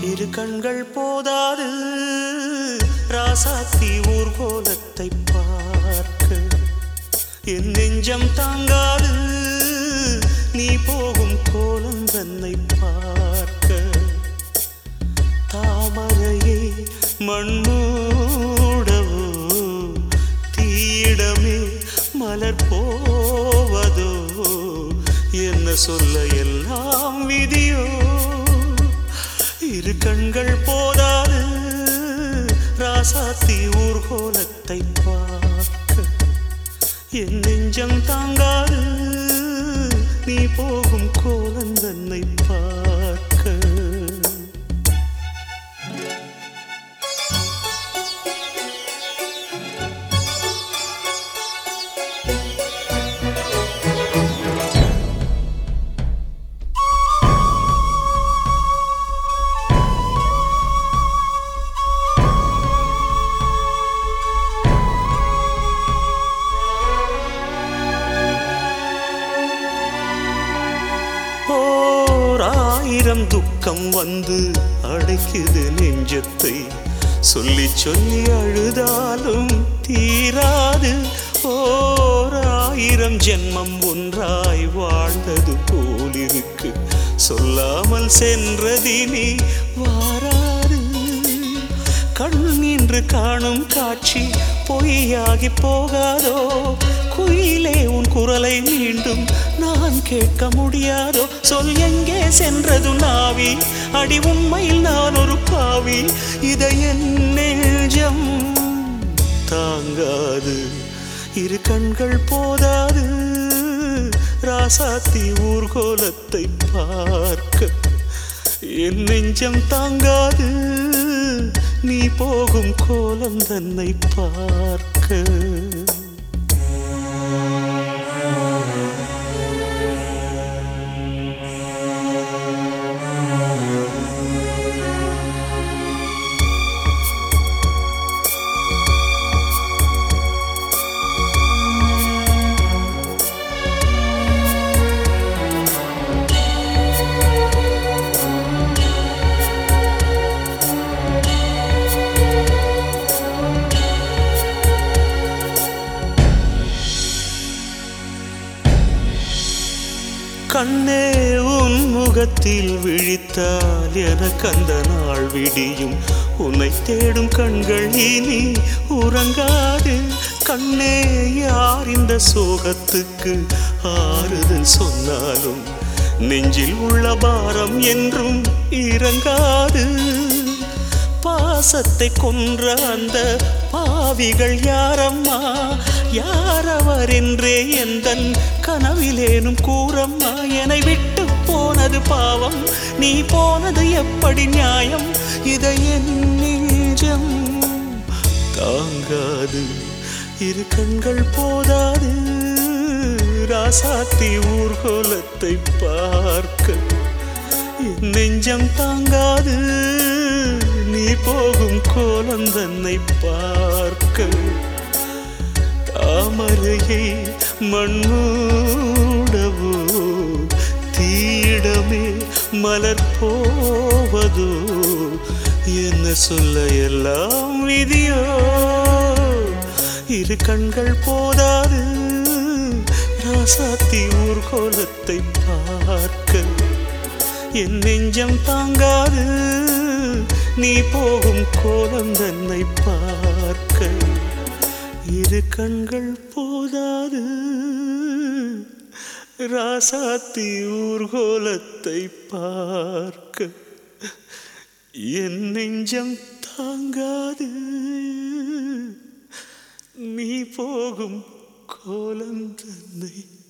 இரு கண்கள் போதாது ராசாத்தி ஊர்கோலத்தை பார்க்க என் நெஞ்சம் தாங்காது நீ போகும் கோலம் தன்னை பார்க்க தாமரையே மண்மூடவோ தீயிடமே மலர் போவதோ என்ன சொல்ல எல்லாம் விதியோ இரு கண்கள் போதாது ராசாத்தி ஊர்கோலத்தை பார்க்க என் நெஞ்சம் தாங்காது நீ போகும் கோலம் தன்னை பார்க்க ஓர் ஆயிரம் துக்கம் வந்து அடைக்குது நெஞ்சத்தை சொல்லி சொல்லி அழுதாலும் தீராது ஓர் ஆயிரம் ஜென்மம் ஒன்றாய் வாழ்ந்தது போலிருக்கு சொல்லாமல் சென்றதினி வாராது கண் இன்று காணும் காட்சி பொய்யாகி போகாதோ குயிலே உன் குரலை மீண்டும் நான் கேட்க முடியாதோ சொல் எங்கே சென்றது நாவி அடி உண்மையில் நான் ஒரு பாவி இதை என் நெஞ்சம் தாங்காது இரு கண்கள் போதாது ராசாத்தி ஊர்கோலத்தை பார்க்க என் நெஞ்சம் தாங்காது நீ போகும் கோலம் தன்னை பார்க்க கண்ணே உன் முகத்தில் விழித்தால் எனக்கு அந்த நாள் விடியும் உன்னை தேடும் கண்கள் இனி உறங்காது கண்ணே யார் இந்த சோகத்துக்கு ஆறுதல் சொன்னாலும் நெஞ்சில் உள்ள பாரம் என்றும் இறங்காது பாசத்தை கொன்ற அந்த பாவிகள் யாரம்மா யாரவர் என்றே எந்தன் கனவிலேனும் கூறம்மா என்னை விட்டு போனது பாவம் நீ போனது எப்படி நியாயம் இதை என் நெஞ்சம் தாங்காது இரு கண்கள் போதாது ராசாத்தி ஊர்கோலத்தை பார்க்க என் நெஞ்சம் தாங்காது நீ போகும் கோலம் தன்னை பார்க்க தாமரையை மண்மூடவோ தீடமே மலர் போவதோ என்ன சொல்ல எல்லாம் விதியோ இரு கண்கள் போதாது ராசாத்தி ஊர்கோலத்தை பார்க்க என் நெஞ்சம் தாங்காது நீ போகும் கோலம் தன்னை பார்க்க இரு கண்கள் போதாது ராசாத்தி ஊர்கோலத்தை பார்க்க என் நெஞ்சம் தாங்காது நீ போகும் கோலம் தன்னை